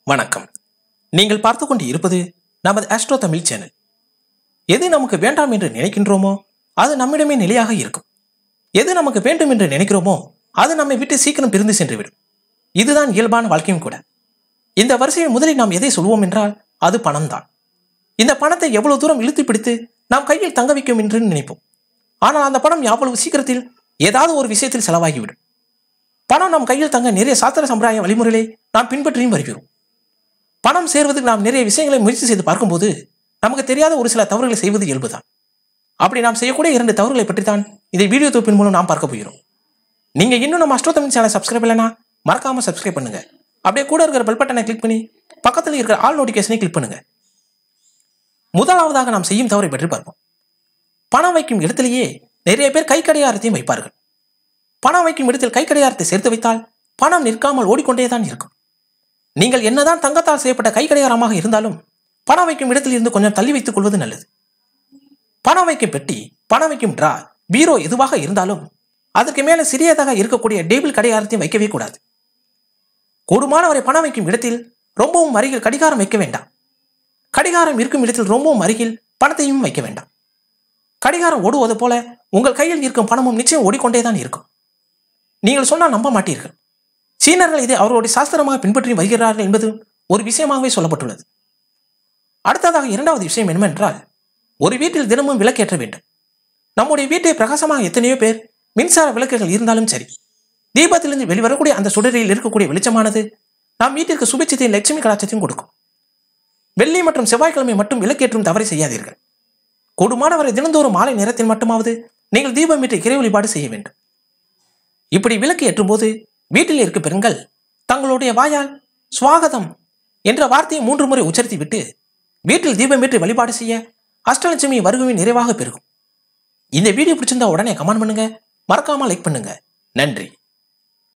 வணக்கம் நீங்கள் பார்த்து கொண்டு இருப்பது நமது ஆஸ்ட்ரோ தமிழ் சேனல் எது நமக்கு வேண்டாம் என்று நினைக்கின்றோமோ அது நம்மிடமே நிலையாக இருக்கும் எது நமக்கு வேண்டும் என்று நினைக்கிறோமோ அது நம்மை விட்டு சீக்கிரம் பிரிந்து சென்றுவிடும் இதுதான் இயல்பான வாழ்க்கையும் கூட இந்த வரிசையில் முதலில் நாம் எதை சொல்வோம் என்றால் அது பணம்தான் இந்த பணத்தை எவ்வளவு தூரம் இழுத்து பிடித்து நாம் கையில் தங்க வைக்கும் என்று நினைப்போம் ஆனால் அந்த பணம் அவ்வளவு சீக்கிரத்தில் ஏதாவது ஒரு விஷயத்தில் செலவாகிவிடும் பணம் நம் கையில் தங்க நிறைய சாத்திர சம்பிரதாய வழிமுறைகளை நாம் பின்பற்றியும் வருகிறோம் பணம் சேர்வதற்கு நாம் நிறைய விஷயங்களை முயற்சி செய்து பார்க்கும்போது நமக்கு தெரியாத ஒரு சில தவறுகளை செய்வது இயல்புதான் அப்படி நாம் செய்யக்கூடிய இரண்டு தவறுகளை பற்றி தான் இதை வீடியோ தொகுப்பின் மூலம் நாம் பார்க்க போகிறோம் நீங்க இன்னும் நம்ம அஷ்டோ தமிழ் சேனல் சப்ஸ்கிரைப் இல்லைனா மறக்காம சப்ஸ்கிரைப் பண்ணுங்க அப்படியே கூட இருக்கிற பெல் பட்டனை கிளிக் பண்ணி பக்கத்தில் இருக்கிற ஆல் நோட்டிஃபிகேஷனை கிளிக் பண்ணுங்க முதலாவதாக நாம் செய்யும் தவறை பற்றி பார்ப்போம் பணம் வைக்கும் இடத்திலேயே நிறைய பேர் கை கடிகாரத்தையும் வைப்பார்கள் பணம் வைக்கும் இடத்தில் கை கடிகாரத்தை சேர்த்து வைத்தால் பணம் நிற்காமல் ஓடிக்கொண்டே தான் இருக்கும் நீங்கள் என்னதான் தங்கத்தால் செய்யப்பட்ட கை கடிகாரமாக இருந்தாலும் பணம் வைக்கும் இடத்தில் இருந்து கொஞ்சம் தள்ளி வைத்துக் கொள்வது நல்லது பணம் வைக்கும் பெட்டி பணம் வைக்கும் டிரா பீரோ எதுவாக இருந்தாலும் அதற்கு மேலே சிறியதாக இருக்கக்கூடிய டேபிள் கடிகாரத்தையும் வைக்கவே கூடாது கூடுமானவரை பணம் வைக்கும் இடத்தில் ரொம்பவும் அருகில் கடிகாரம் வைக்க வேண்டாம் கடிகாரம் இருக்கும் இடத்தில் ரொம்பவும் அருகில் பணத்தையும் வைக்க வேண்டாம் கடிகாரம் ஓடுவது போல உங்கள் கையில் இருக்கும் பணமும் நிச்சயம் ஓடிக்கொண்டே தான் இருக்கும் நீங்கள் சொன்னால் நம்ப மாட்டீர்கள் சீனர்கள் இதை அவர்களுடைய சாஸ்திரமாக பின்பற்றி வருகிறார்கள் என்பது ஒரு விஷயமாகவே சொல்லப்பட்டுள்ளது அடுத்ததாக இரண்டாவது விஷயம் என்னவென்றால் ஒரு வீட்டில் தினமும் விளக்கேற்ற வேண்டும் நம்முடைய வீட்டை பிரகாசமாக எத்தனையோ பேர் மின்சார விளக்குகள் இருந்தாலும் சரி தீபத்திலிருந்து வெளிவரக்கூடிய அந்த சுடரில் இருக்கக்கூடிய வெளிச்சமானது நாம் வீட்டிற்கு சுபிச்சத்தையும் லட்சுமி கலாச்சத்தையும் கொடுக்கும் வெள்ளி மற்றும் செவ்வாய்க்கிழமை மட்டும் விளக்கேற்றும் தவறை செய்யாதீர்கள் கூடுமானவரை தினந்தோறும் மாலை நேரத்தில் மட்டுமாவது நீங்கள் தீபமிட்டு இறை வழிபாடு செய்ய வேண்டும் இப்படி விளக்கு ஏற்றும்போது வீட்டில் இருக்க பெண்கள் தங்களுடைய வாயால் சுவாகதம் என்ற வார்த்தையை மூன்று முறை உச்சரித்து விட்டு வீட்டில் தீபமேற்றி வழிபாடு செய்ய அஷ்டலட்சுமி வருகையும் நிறைவாக பெருகும் இந்த வீடியோ பிடிச்சிருந்தா உடனே கமெண்ட் பண்ணுங்க மறக்காம லைக் பண்ணுங்க நன்றி